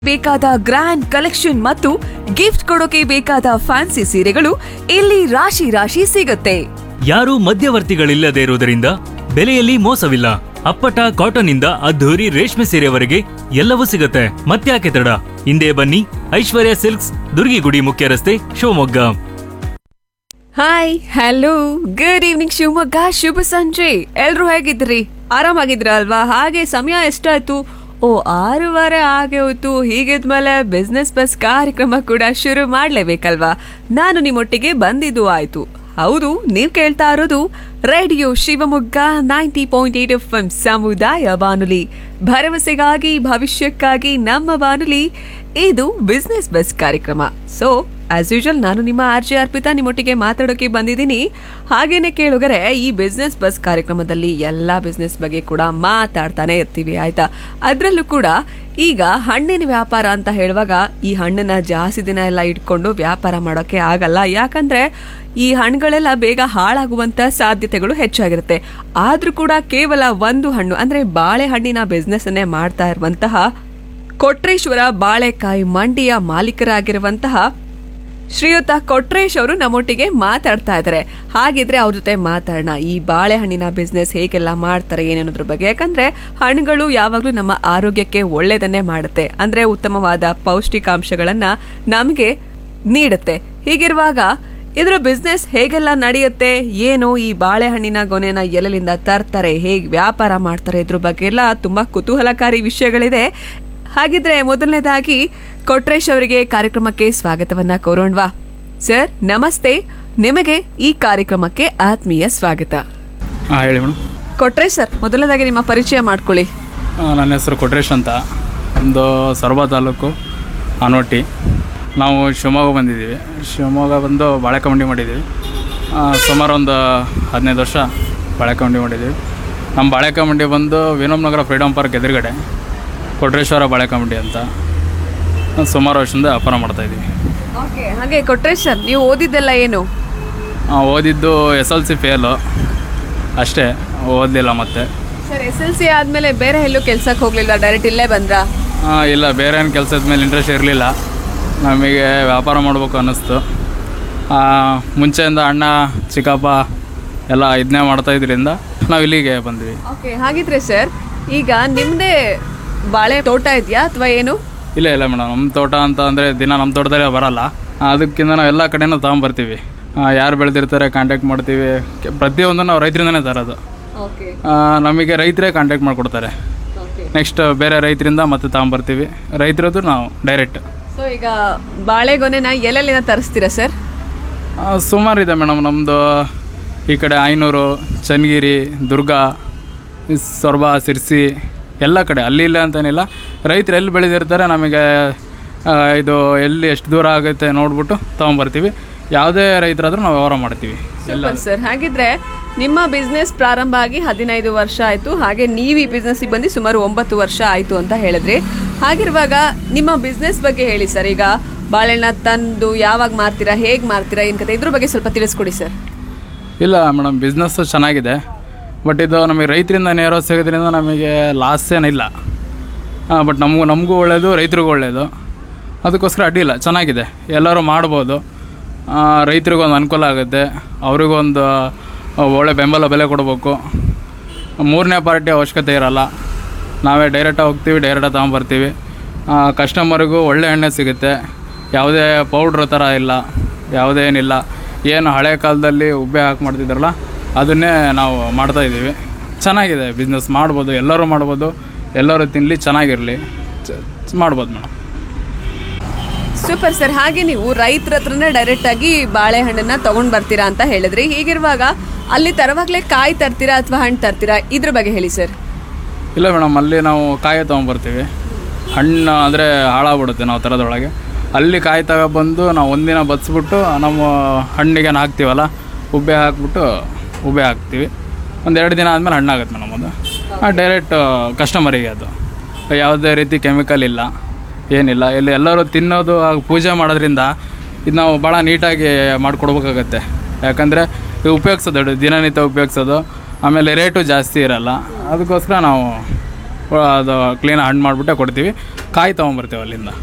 ಬೇಕಾದ grand collection ಮತ್ತು gift ಕೊಡೋಕೆ ಬೇಕಾದ ಫ್ಯಾನ್ಸಿ ಸೀರೆಗಳು ಇಲ್ಲಿ ರಾಶಿ ರಾಶಿ ಸಿಗುತ್ತೆ ಯಾರೂ ಮಧ್ಯವರ್ತಿಗಳಿಲ್ಲದೆ ಇರುವುದರಿಂದ ಬೆಲೆಯಲ್ಲಿ ಮೋಸವಿಲ್ಲ ಅಪ್ಪಟ ಕಾಟನ್ ಇಂದ ಅದ್ಧೂರಿ ರೇಷ್ಮೆ ಸೀರೆವರೆಗೆ ಎಲ್ಲವೂ ಸಿಗುತ್ತೆ ಮತ್ತ್ಯಾಕೆ ತಡ ಹಿಂದೆ ಬನ್ನಿ ಐಶ್ವರ್ಯ ಸಿಲ್ಕ್ಸ್ ದುರ್ಗಿಗುಡಿ ಮುಖ್ಯ ರಸ್ತೆ Shivamogga hi hello good evening Shivamogga ಶುಭ ಸಂಜೆ ಎಲ್ರು ಹೇಗಿದ್ರಿ ಆರಾಮಾಗಿದ್ರ ಅಲ್ವಾ ಹಾಗೆ ಸಮಯ ಎಷ್ಟಾಯ್ತು ಓ ಆರೂವರೆ ಆಗೆ ಹೋಯ್ತು ಹೀಗಿದ್ಮೇಲೆ ಬಿಸ್ನೆಸ್ ಬಸ್ ಕಾರ್ಯಕ್ರಮ ಕೂಡ ಶುರು ಮಾಡ್ಲೇಬೇಕಲ್ವಾ ನಾನು ನಿಮ್ಮೊಟ್ಟಿಗೆ ಬಂದಿದ್ದು ಆಯ್ತು ಹೌದು ನೀವ್ ಕೇಳ್ತಾ ಇರೋದು radio Shivamogga ninety point eight F M ಸಮುದಾಯ ಬಾನುಲಿ ಭರವಸೆಗಾಗಿ ಭವಿಷ್ಯಕ್ಕಾಗಿ ನಮ್ಮ ಬಾನುಲಿ ಇದು ಬಿಸ್ನೆಸ್ ಬಸ್ ಕಾರ್ಯಕ್ರಮ ಸೊ ಆಸ್ ಯೂಶಲ್ ನಾನು ನಿಮ್ಮ ಆರ್ ಜೆ ಅರ್ಪಿತಾ ನಿಮ್ಮೊಟ್ಟಿಗೆ ಮಾತಾಡೋಕೆ ಬಂದಿದ್ದೀನಿ ಹಾಗೇನೆ ಕೇಳುಗರೆ ಈ ಬಿಸ್ನೆಸ್ ಬಸ್ ಕಾರ್ಯಕ್ರಮದಲ್ಲಿ ಎಲ್ಲಾ ಬಿಸ್ನೆಸ್ ಬಗ್ಗೆ ಕೂಡ ಮಾತಾಡ್ತಾನೆ ಇರ್ತೀವಿ ಆಯ್ತಾ ಅದ್ರಲ್ಲೂ ಕೂಡ ಈಗ ಹಣ್ಣಿನ ವ್ಯಾಪಾರ ಅಂತ ಹೇಳುವಾಗ ಈ ಹಣ್ಣನ್ನ ಜಾಸ್ತಿ ದಿನ ಎಲ್ಲ ಇಟ್ಕೊಂಡು ವ್ಯಾಪಾರ ಮಾಡೋಕೆ ಆಗಲ್ಲ ಯಾಕಂದ್ರೆ ಈ ಹಣ್ಣುಗಳೆಲ್ಲ ಬೇಗ ಹಾಳಾಗುವಂತ ಸಾಧ್ಯತೆಗಳು ಹೆಚ್ಚಾಗಿರುತ್ತೆ ಆದ್ರೂ ಕೂಡ ಕೇವಲ ಒಂದು ಹಣ್ಣು ಅಂದ್ರೆ ಬಾಳೆಹಣ್ಣಿನ ಬಿಸ್ನೆಸ್ ಅನ್ನೇ ಮಾಡ್ತಾ ಇರುವಂತಹ ಕೊಟ್ರೇಶ್ವರ ಬಾಳೆಕಾಯಿ ಮಂಡಿಯ ಮಾಲೀಕರಾಗಿರುವಂತಹ ಶ್ರೀಯುತ ಕೊಟ್ರೇಶ್ ಅವರು ನಮ್ಮೊಟ್ಟಿಗೆ ಮಾತಾಡ್ತಾ ಇದ್ದಾರೆ ಹಾಗಿದ್ರೆ ಅವ್ರ ಜೊತೆ ಮಾತಾಡೋಣ ಈ ಬಾಳೆಹಣ್ಣಿನ ಬಿಸ್ನೆಸ್ ಹೇಗೆಲ್ಲ ಮಾಡ್ತಾರೆ ಏನೇನೋದ್ರ ಬಗ್ಗೆ ಯಾಕಂದ್ರೆ ಹಣ್ಣುಗಳು ಯಾವಾಗಲೂ ನಮ್ಮ ಆರೋಗ್ಯಕ್ಕೆ ಒಳ್ಳೇದನ್ನೇ ಮಾಡುತ್ತೆ ಅಂದ್ರೆ ಉತ್ತಮವಾದ ಪೌಷ್ಟಿಕಾಂಶಗಳನ್ನ ನಮಗೆ ನೀಡುತ್ತೆ ಹೀಗಿರುವಾಗ ಇದರ ಬಿಸ್ನೆಸ್ ಹೇಗೆಲ್ಲ ನಡೆಯುತ್ತೆ ಏನು ಈ ಬಾಳೆಹಣ್ಣಿನ ಗೊನೆನ ಎಲ್ಲೆಲ್ಲಿಂದ ತರ್ತಾರೆ ಹೇಗೆ ವ್ಯಾಪಾರ ಮಾಡ್ತಾರೆ ಇದ್ರ ಬಗ್ಗೆ ಎಲ್ಲ ತುಂಬಾ ಕುತೂಹಲಕಾರಿ ವಿಷಯಗಳಿದೆ ಹಾಗಿದ್ರೆ ಮೊದಲನೇದಾಗಿ ಕೊಟ್ರೇಶ್ ಅವರಿಗೆ ಕಾರ್ಯಕ್ರಮಕ್ಕೆ ಸ್ವಾಗತವನ್ನ ಕೋರೋಣ್ವಾ ಸರ್ ನಮಸ್ತೆ ನಿಮಗೆ ಈ ಕಾರ್ಯಕ್ರಮಕ್ಕೆ ಆತ್ಮೀಯ ಸ್ವಾಗತ ಹಾಂ ಹೇಳಿ ಮೇಡಮ್ ಕೊಟ್ರೇಶ್ ಸರ್ ಮೊದಲನೇದಾಗಿ ನಿಮ್ಮ ಪರಿಚಯ ಮಾಡ್ಕೊಳ್ಳಿ ನನ್ನ ಹೆಸರು ಕೊಟ್ರೇಶ್ ಅಂತ ಒಂದು ಸೊರಬ ತಾಲೂಕು ಆನವಟ್ಟಿ ನಾವು ಶಿವಮೊಗ್ಗ ಬಂದಿದ್ದೀವಿ ಶಿವಮೊಗ್ಗ ಬಂದು ಬಾಳೆಕಮಂಡಿ ಮಾಡಿದ್ದೀವಿ ಆ, ಸುಮಾರು ಒಂದು ಹದಿನೈದು ವರ್ಷ ಬಾಳೆಕಮಂಡಿ ಮಾಡಿದ್ದೀವಿ ನಮ್ಮ ಬಾಳೆಕಮಂಡಿ ಬಂದು ವಿನೋಮ್ ನಗರ ಫ್ರೀಡಮ್ ಪಾರ್ಕ್ ಎದುರುಗಡೆ ಕೊಟ್ರೇಶ್ವರ ಬಾಳೆಕಮಂಡಿ ಅಂತ ನಾವು ಸುಮಾರು ವರ್ಷದಿಂದ ವ್ಯಾಪಾರ ಮಾಡ್ತಾಯಿದ್ದೀವಿ ಓಕೆ ಹಾಗೆ ಕೊಟ್ರೇಶ್ ಸರ್ ನೀವು ಓದಿದ್ದೆಲ್ಲ ಏನು ಓದಿದ್ದು ಎಸ್ ಎಲ್ ಸಿ ಫೇಲು ಅಷ್ಟೇ ಓದಲಿಲ್ಲ ಮತ್ತೆ ಸರ್ ಎಸ್ ಎಲ್ ಸಿ ಆದ್ಮೇಲೆ ಬೇರೆ ಎಲ್ಲೂ ಕೆಲ್ಸಕ್ಕೆ ಹೋಗ್ಲಿಲ್ಲ ಡೈರೆಕ್ಟ್ ಇಲ್ಲೇ ಬಂದ್ರಾ ಆ, ಇಲ್ಲ ಬೇರೆ ಏನು ಕೆಲಸದ ಮೇಲೆ ಇಂಟ್ರೆಸ್ಟ್ ಇರಲಿಲ್ಲ ನಮಗೆ ವ್ಯಾಪಾರ ಮಾಡಬೇಕು ಅನ್ನಿಸ್ತು ಆ, ಮುಂಚೆಯಿಂದ ಅಣ್ಣ ಚಿಕ್ಕಪ್ಪ ಎಲ್ಲ ಇದನ್ನೇ ಮಾಡ್ತಾ ಇದ್ರಿಂದ ನಾವು ಇಲ್ಲಿಗೆ ಬಂದ್ವಿ ಓಕೆ ಹಾಗಿದ್ರೆ ಸರ್ ಈಗ ನಿಮ್ದೇ ಬಾಳೆ ತೋಟ ಇದೆಯಾ ಅಥವಾ ಏನು ಇಲ್ಲ ಇಲ್ಲ ಮೇಡಮ್ ನಮ್ಮ ತೋಟ ಅಂತ ಅಂದರೆ ದಿನ ನಮ್ಮ ತೋಟದಲ್ಲೇ ಬರಲ್ಲ ಅದಕ್ಕಿಂತ ನಾವು ಎಲ್ಲ ಕಡೆನೂ ತೊಗೊಂಬರ್ತೀವಿ ಯಾರು ಬೆಳೆದಿರ್ತಾರೆ ಕಾಂಟ್ಯಾಕ್ಟ್ ಮಾಡ್ತೀವಿ ಕೆ- ಪ್ರತಿಯೊಂದು ನಾವು ರೈತರಿಂದನೇ ತರೋದು ಓಕೆ ಆ, ನಮಗೆ ರೈತರೇ ಕಾಂಟ್ಯಾಕ್ಟ್ ಮಾಡಿಕೊಡ್ತಾರೆ ಓಕೆ ನೆಕ್ಸ್ಟ್ ಬೇರೆ ರೈತರಿಂದ ಮತ್ತೆ ತೊಗೊಂಬರ್ತೀವಿ ರೈತರದ್ದು ನಾವು ಡೈರೆಕ್ಟ್ ಸೊ ಈಗ ಬಾಳೆಗೊನೆನ ಎಲ್ಲೆಲ್ಲಿಂದ ತರಿಸ್ತೀರಾ ಸರ್ ಸುಮಾರು ಇದೆ ಮೇಡಮ್ ನಮ್ಮದು ಈ ಕಡೆ ಐನೂರು ಚನ್ನಗಿರಿ ದುರ್ಗ ಈ ಸೊರಬ ಸಿರ್ಸಿ ಎಲ್ಲ ಕಡೆ ಅಲ್ಲಿ ಇಲ್ಲ ಅಂತೇನಿಲ್ಲ ರೈತರು ಎಲ್ಲಿ ಬೆಳೆದಿರ್ತಾರೆ ನಮಗೆ ಆ, ಇದು ಎಲ್ಲಿ ಎಷ್ಟು ದೂರ ಆಗುತ್ತೆ ನೋಡ್ಬಿಟ್ಟು ತೊಗೊಂಬರ್ತೀವಿ ಯಾವುದೇ ರೈತರಾದ್ರೂ ನಾವು ವ್ಯವಹಾರ ಮಾಡ್ತೀವಿ ಎಲ್ಲ ಸೂಪರ್ ಸರ್ ಹಾಗಿದ್ರೆ ನಿಮ್ಮ ಬಿಸ್ನೆಸ್ ಪ್ರಾರಂಭ ಆಗಿ ಹದಿನೈದು ವರ್ಷ ಆಯ್ತು ಹಾಗೆ ನೀವು ಈ ಬಿಸ್ನೆಸ್ ಬಂದು ಸುಮಾರು ಒಂಬತ್ತು ವರ್ಷ ಆಯ್ತು ಅಂತ ಹೇಳಿದ್ರಿ ಹಾಗಿರುವಾಗ ನಿಮ್ಮ ಬಿಸ್ನೆಸ್ ಬಗ್ಗೆ ಹೇಳಿ ಸರ್ ಈಗ ಬಾಳೆಹಣ್ಣ ತಂದು ಯಾವಾಗ ಮಾರ್ತೀರಾ ಹೇಗೆ ಮಾರ್ತೀರಾ ಏನ್ ಕತೆ ಇದ್ರ ಬಗ್ಗೆ ಸ್ವಲ್ಪ ತಿಳಿಸ್ಕೊಡಿ ಸರ್ ಇಲ್ಲ ಮೇಡಮ್ ಬಿಸ್ನೆಸ್ಸು ಚೆನ್ನಾಗಿದೆ ಬಟ್ ಇದು ನಮಗೆ ರೈತರಿಂದ ನೇರ ಸಿಗೋದ್ರಿಂದ ನಮಗೆ ಲಾಸ್ ಏನಿಲ್ಲ ಬಟ್ ನಮಗೂ ನಮಗೂ ಒಳ್ಳೆಯದು ರೈತರಿಗೂ ಒಳ್ಳೆಯದು ಅದಕ್ಕೋಸ್ಕರ ಅಡ್ಡಿಲ್ಲ ಚೆನ್ನಾಗಿದೆ ಎಲ್ಲರೂ ಮಾಡ್ಬೋದು ರೈತರಿಗೊಂದು ಅನುಕೂಲ ಆಗುತ್ತೆ ಅವ್ರಿಗೊಂದು ಆ, ಒಳ್ಳೆ ಬೆಂಬಲ ಬೆಲೆ ಕೊಡಬೇಕು ಮೂರನೇ ಪಾರ್ಟಿ ಅವಶ್ಯಕತೆ ಇರಲ್ಲ ನಾವೇ ಡೈರೆಕ್ಟಾಗಿ ಹೋಗ್ತೀವಿ ಡೈರೆಕ್ಟಾಗಿ ತೊಗೊಂಬರ್ತೀವಿ ಕಸ್ಟಮರಿಗೂ ಒಳ್ಳೆ ಎಣ್ಣೆ ಸಿಗುತ್ತೆ ಯಾವುದೇ ಪೌಡ್ರ್ ಥರ ಇಲ್ಲ ಯಾವುದೇ ಏನಿಲ್ಲ ಏನು ಹಳೆ ಕಾಲದಲ್ಲಿ ಉಬ್ಬೆ ಹಾಕಿ ಮಾಡ್ತಿದ್ರಲ್ಲ ಅದನ್ನೇ ನಾವು ಮಾಡ್ತಾ ಇದ್ದೀವಿ ಚೆನ್ನಾಗಿದೆ ಬಿಸ್ನೆಸ್ ಮಾಡ್ಬೋದು ಎಲ್ಲರೂ ಮಾಡ್ಬೋದು ಎಲ್ಲರೂ ತಿನ್ನಲಿ ಚೆನ್ನಾಗಿರಲಿ ಚ- ಮಾಡ್ಬೋದು ಮೇಡಮ್ ಸೂಪರ್ ಸರ್ ಹಾಗೆ ನೀವು ರೈತರ ಹತ್ರನೇ ಡೈರೆಕ್ಟ್ ಆಗಿ ಬಾಳೆಹಣ್ಣನ್ನ ತಗೊಂಡ್ ಬರ್ತೀರಾ ಅಂತ ಹೇಳಿದ್ರಿ ಹೀಗಿರುವಾಗ ಅಲ್ಲಿ ತರುವಾಗ್ಲೇ ಕಾಯಿ ತರ್ತೀರಾ ಅಥವಾ ಹಣ್ಣು ತರ್ತೀರಾ ಇದ್ರ ಬಗ್ಗೆ ಹೇಳಿ ಸರ್ ಇಲ್ಲ ಮೇಡಮ್ ಅಲ್ಲಿ ನಾವು ಕಾಯಿ ತೊಗೊಂಬರ್ತೀವಿ ಹಣ್ಣು ಅಂದರೆ ಹಾಳಾಗ್ಬಿಡುತ್ತೆ ನಾವು ತರೋದ್ರೊಳಗೆ ಅಲ್ಲಿ ಕಾಯಿ ತಗೊಬಂದು ನಾವು ಒಂದಿನ ಬಚ್ಬಿಟ್ಟು ನಮ್ಮ ಹಣ್ಣಿಗೆ ಹಾಕ್ತೀವಲ್ಲ ಉಬ್ಬೆ ಹಾಕ್ಬಿಟ್ಟು ಉಬ್ಬೆ ಹಾಕ್ತೀವಿ ಒಂದೆರಡು ದಿನ ಆದಮೇಲೆ ಹಣ್ಣಾಗುತ್ತೆ ಮೇಡಮ್ ಅದು ಡೈರೆಕ್ಟ್ ಕಸ್ಟಮರಿಗೆ ಅದು ಯಾವುದೇ ರೀತಿ ಕೆಮಿಕಲ್ ಇಲ್ಲ ಏನಿಲ್ಲ ಇಲ್ಲಿ ಎಲ್ಲರೂ ತಿನ್ನೋದು ಹಾಗೂ ಪೂಜೆ ಮಾಡೋದ್ರಿಂದ ಇದು ನಾವು ಭಾಳ ನೀಟಾಗಿ ಮಾಡಿಕೊಡ್ಬೇಕಾಗತ್ತೆ ಯಾಕಂದರೆ ಇದು ಉಪಯೋಗಿಸೋದು ದಿನನಿತ್ಯ ಉಪಯೋಗಿಸೋದು ಆಮೇಲೆ ರೇಟು ಜಾಸ್ತಿ ಇರಲ್ಲ ಅದಕ್ಕೋಸ್ಕರ ನಾವು ಅದು ಕ್ಲೀನ್ ಹಣ್ಣು ಮಾಡಿಬಿಟ್ಟೆ ಕೊಡ್ತೀವಿ ಕಾಯಿ ತೊಗೊಂಬರ್ತೀವಿ ಅಲ್ಲಿಂದ